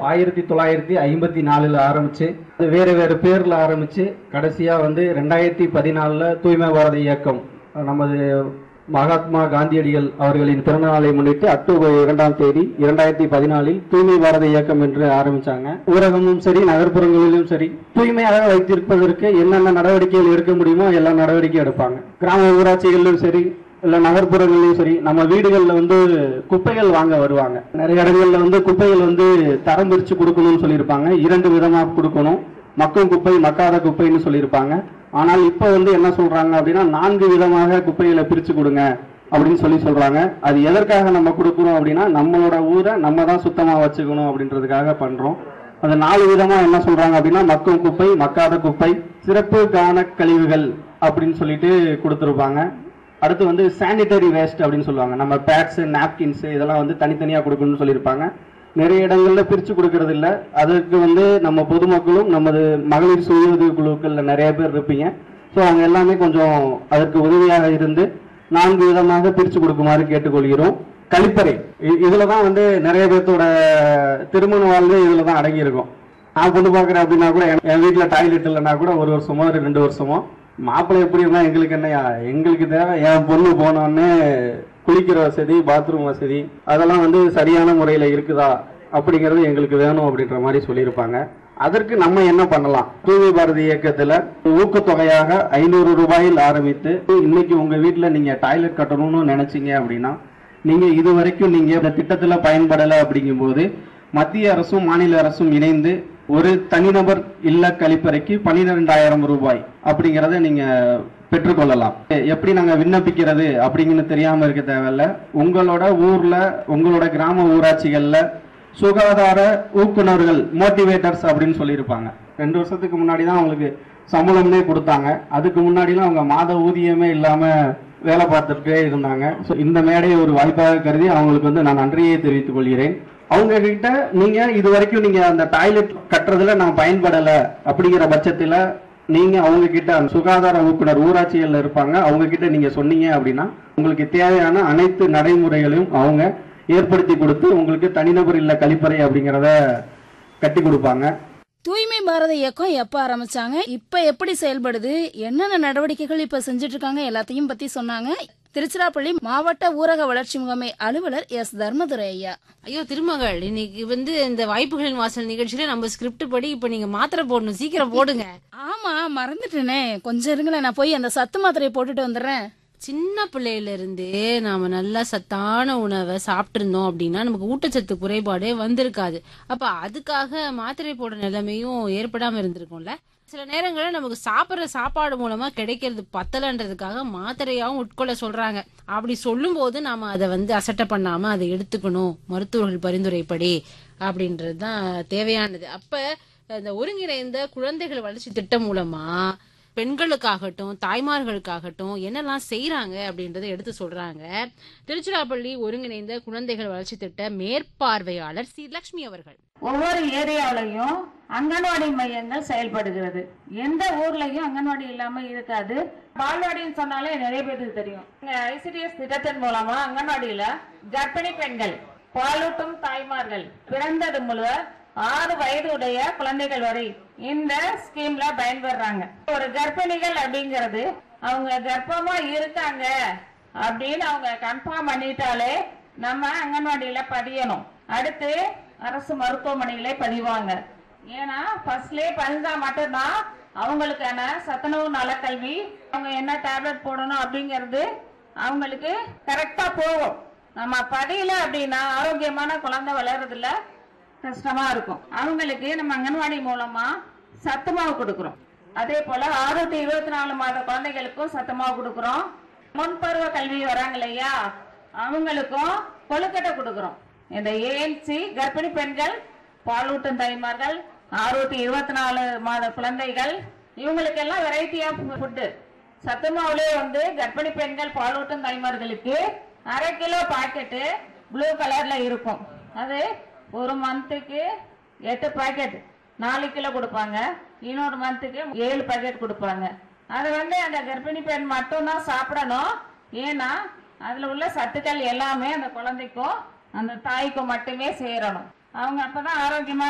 ஆயிரத்தி தொள்ளாயிரத்தி ஐம்பத்தி நாலுல ஆரம்பிச்சு அது வேறு வேறு பேர்ல ஆரம்பிச்சு கடைசியா வந்து ரெண்டாயிரத்தி பதினாலுல தூய்மை பாரத இயக்கம் நமது மகாத்மா காந்தியடிகள் அவர்களின் பிறந்தநாளை முன்னிட்டு அக்டோபர் இரண்டாம் தேதி இரண்டாயிரத்தி பதினாலில் தூய்மை பாரத இயக்கம் என்று ஆரம்பிச்சாங்க ஊரகமும் சரி நகர்ப்புறங்களிலும் சரி தூய்மையாக வைத்திருப்பதற்கு என்னென்ன நடவடிக்கைகள் எடுக்க முடியுமோ எல்லா நடவடிக்கை எடுப்பாங்க கிராம ஊராட்சிகளிலும் சரி இல்ல நகர்ப்புறங்களிலும் சரி நம்ம வீடுகள்ல வந்து குப்பைகள் வாங்க வருவாங்க நிறைய இடங்கள்ல வந்து குப்பைகள் வந்து தரம் பிரிச்சு கொடுக்கணும்னு சொல்லியிருப்பாங்க இரண்டு விதமா கொடுக்கணும் மக்கும் குப்பை மக்காத குப்பைன்னு சொல்லியிருப்பாங்க ஆனால் இப்போ வந்து என்ன சொல்றாங்க அப்படின்னா நான்கு விதமாக குப்பைகளை பிரிச்சு கொடுங்க அப்படின்னு சொல்லி சொல்றாங்க அது எதற்காக நம்ம கொடுக்குறோம் அப்படின்னா நம்மளோட ஊரை நம்ம தான் சுத்தமா வச்சுக்கணும் அப்படின்றதுக்காக பண்றோம் அது நாலு விதமா என்ன சொல்றாங்க அப்படின்னா மக்கும் குப்பை மக்காத குப்பை சிறப்பு கவன கழிவுகள் அப்படின்னு சொல்லிட்டு கொடுத்துருப்பாங்க அடுத்து வந்து சானிட்டரி வேஸ்ட் அப்படின்னு சொல்லுவாங்க நம்ம பேட்ஸ் நாப்கின்ஸ் இதெல்லாம் வந்து தனித்தனியா கொடுக்கணும்னு சொல்லியிருப்பாங்க நிறைய இடங்கள்ல பிரிச்சு கொடுக்கறது இல்ல அதற்கு வந்து நம்ம பொதுமக்களும் நமது மகளிர் சுய உதவி குழுக்கள்ல நிறைய பேர் இருப்பீங்க ஸோ அவங்க எல்லாமே கொஞ்சம் அதற்கு உதவியாக இருந்து நான்கு விதமாக பிரிச்சு கொடுக்குமாறு கேட்டுக்கொள்கிறோம் கழிப்பறை இ- இதுலதான் வந்து நிறைய பேர்த்தோட திருமண வாழ்வு இதுல தான் அடங்கி இருக்கும் நான் பொண்ணு பார்க்குறேன் அப்படின்னா கூட என் என் வீட்டில் டாய்லெட் இல்லைன்னா கூட ஒரு வருஷமோ ஒரு ரெண்டு வருஷமோ மாப்பிள்ளை எப்படி இருந்தா எங்களுக்கு என்னையா எங்களுக்கு தேவை என் பொண்ணு போனோடனே குளிக்கிற வசதி பாத்ரூம் வசதி அதெல்லாம் வந்து சரியான முறையில் இருக்குதா அப்படிங்கிறது எங்களுக்கு வேணும் அப்படின்ற மாதிரி சொல்லியிருப்பாங்க அதற்கு நம்ம என்ன பண்ணலாம் தூய்மை பாரதி இயக்கத்துல ஊக்கத்தொகையாக ஐநூறு ரூபாயில் ஆரம்பித்து இன்னைக்கு உங்க வீட்டுல நீங்க டாய்லெட் கட்டணும்னு நினைச்சீங்க அப்படின்னா நீங்க இது வரைக்கும் நீங்க இந்த திட்டத்துல பயன்படல அப்படிங்கும்போது மத்திய அரசும் மாநில அரசும் இணைந்து ஒரு தனிநபர் இல்ல கழிப்பறைக்கு பன்னிரெண்டாயிரம் ரூபாய் அப்படிங்கறத நீங்க பெற்றுக்கொள்ளலாம் எ- எப்படி நாங்க விண்ணப்பிக்கிறது அப்படிங்கன்னு தெரியாம இருக்க தேவையில்ல உங்களோட ஊர்ல உங்களோட கிராம ஊராட்சிகள்ல சுகாதார ஊக்குனர்கள் மோட்டிவேட்டர்ஸ் அப்படின்னு சொல்லியிருப்பாங்க ரெண்டு வருஷத்துக்கு முன்னாடி தான் அவங்களுக்கு சம்பளம்னே கொடுத்தாங்க அதுக்கு முன்னாடிலாம் அவங்க மாத ஊதியமே இல்லாம வேலை பார்த்துட்டே இருந்தாங்க ஸோ இந்த மேடையை ஒரு வாய்ப்பாக கருதி அவங்களுக்கு வந்து நான் நன்றியை தெரிவித்துக் கொள்கிறேன் அவங்க கிட்ட நீங்க இது வரைக்கும் நீங்க அந்த டாய்லெட் கட்டுறதுல நான் பயன்படல அப்படிங்கிற பட்சத்துல நீங்க அவங்க கிட்ட அந்த சுகாதார ஊக்குனர் ஊராட்சிகள்ல இருப்பாங்க அவங்க கிட்ட நீங்க சொன்னீங்க அப்படின்னா உங்களுக்கு தேவையான அனைத்து நடைமுறைகளையும் அவங்க ஏற்படுத்தி கொடுத்து உங்களுக்கு தனிநபர் இல்ல கழிப்பறை அப்படிங்கிறத கட்டி கொடுப்பாங்க தூய்மை பாரத இயக்கம் எப்ப ஆரம்பிச்சாங்க இப்ப எப்படி செயல்படுது என்னென்ன நடவடிக்கைகள் இப்ப செஞ்சுட்டு இருக்காங்க எல்லாத்தையும் பத்தி சொன்னாங்க திருச்சிராப்பள்ளி மாவட்ட ஊரக வளர்ச்சி முகமை அலுவலர் எஸ் தர்மதுரை ஐயா ஐயோ திருமகள் இன்னைக்கு வந்து இந்த வாய்ப்புகளின் வாசல் நிகழ்ச்சியில நம்ம ஸ்கிரிப்ட் படி இப்ப நீங்க மாத்திரை போடணும் சீக்கிரம் போடுங்க ஆமா மறந்துட்டேனே கொஞ்சம் இருங்களேன் நான் போய் அந்த சத்து மாத்திரையை போட்டுட்டு வந்துடுறேன் சின்ன பிள்ளையில இருந்தே நாம நல்லா சத்தான உணவை சாப்பிட்டு இருந்தோம் அப்படின்னா நமக்கு ஊட்டச்சத்து குறைபாடே வந்திருக்காது அப்ப அதுக்காக மாத்திரை போடுற நிலைமையும் ஏற்படாம இருந்திருக்கும்ல சில நேரங்களில் நமக்கு சாப்பிட்ற சாப்பாடு மூலமா கிடைக்கிறது பத்தலன்றதுக்காக மாத்திரையாவும் உட்கொள்ள சொல்றாங்க அப்படி சொல்லும்போது நாம அதை வந்து அசட்டை பண்ணாம அதை எடுத்துக்கணும் மருத்துவர்கள் பரிந்துரைப்படி அப்படின்றது தான் தேவையானது அப்ப இந்த ஒருங்கிணைந்த குழந்தைகள் வளர்ச்சி திட்டம் மூலமா பெண்களுக்காகட்டும் தாய்மார்களுக்காகட்டும் என்னெல்லாம் செய்றாங்க அப்படின்றத எடுத்து சொல்றாங்க திருச்சிராப்பள்ளி ஒருங்கிணைந்த குழந்தைகள் வளர்ச்சி திட்ட மேற்பார்வையாளர் சி லட்சுமி அவர்கள் ஒவ்வொரு ஏரியாவிலையும் அங்கன்வாடி மையங்கள் செயல்படுகிறது எந்த ஊர்லயும் அங்கன்வாடி இல்லாம இருக்காது பால்வாடின்னு சொன்னாலே நிறைய பேருக்கு தெரியும் ஐசிடிஎஸ் திட்டத்தின் மூலமா அங்கன்வாடியில கர்ப்பிணி பெண்கள் பாலூட்டும் தாய்மார்கள் பிறந்தது முதல் ஆறு வயது உடைய குழந்தைகள் வரை இந்த ஸ்கீம்ல பயன்பெறாங்க ஒரு கர்ப்பிணிகள் அப்படிங்கிறது அவங்க கர்ப்பமா இருக்காங்க அப்படின்னு அவங்க கன்ஃபார்ம் பண்ணிட்டாலே நம்ம அங்கன்வாடியில பதியணும் அடுத்து அரசு மருத்துவமனையில பதிவாங்க ஏன்னா ஃபர்ஸ்ட்லயே பதிஞ்சா மட்டும்தான் அவங்களுக்கான சத்துணவு நலக்கல்வி அவங்க என்ன டேப்லெட் போடணும் அப்படிங்கிறது அவங்களுக்கு கரெக்டா போகும் நம்ம பதியல அப்படின்னா ஆரோக்கியமான குழந்தை வளர்றதுல கஷ்டமா இருக்கும் அவங்களுக்கு நம்ம அங்கன்வாடி மூலமா சத்து மாவு கொடுக்குறோம் அதே போல ஆறு டு இருபத்தி நாலு மாத குழந்தைகளுக்கும் சத்து மாவு கொடுக்குறோம் முன்பருவ கல்வி வராங்க இல்லையா அவங்களுக்கும் கொழுக்கட்டை கொடுக்குறோம் இந்த ஏஎல்சி கர்ப்பிணி பெண்கள் பாலூட்டும் தாய்மார்கள் ஆறு டு இருபத்தி நாலு மாத குழந்தைகள் இவங்களுக்கெல்லாம் வெரைட்டி ஆஃப் ஃபுட்டு சத்து மாவுலயே வந்து கர்ப்பிணி பெண்கள் பாலூட்டும் தாய்மார்களுக்கு அரை கிலோ பாக்கெட்டு ப்ளூ கலர்ல இருக்கும் அது ஒரு மந்த்துக்கு எட்டு பாக்கெட் நாலு கிலோ கொடுப்பாங்க இன்னொரு மந்த்துக்கு ஏழு பாக்கெட் கொடுப்பாங்க அது வந்து அந்த கர்ப்பிணி பெண் மட்டும்தான் சாப்பிடணும் ஏன்னா அதுல உள்ள சத்துக்கள் எல்லாமே அந்த குழந்தைக்கும் அந்த தாய்க்கும் மட்டுமே சேரணும் அவங்க அப்பதான் ஆரோக்கியமான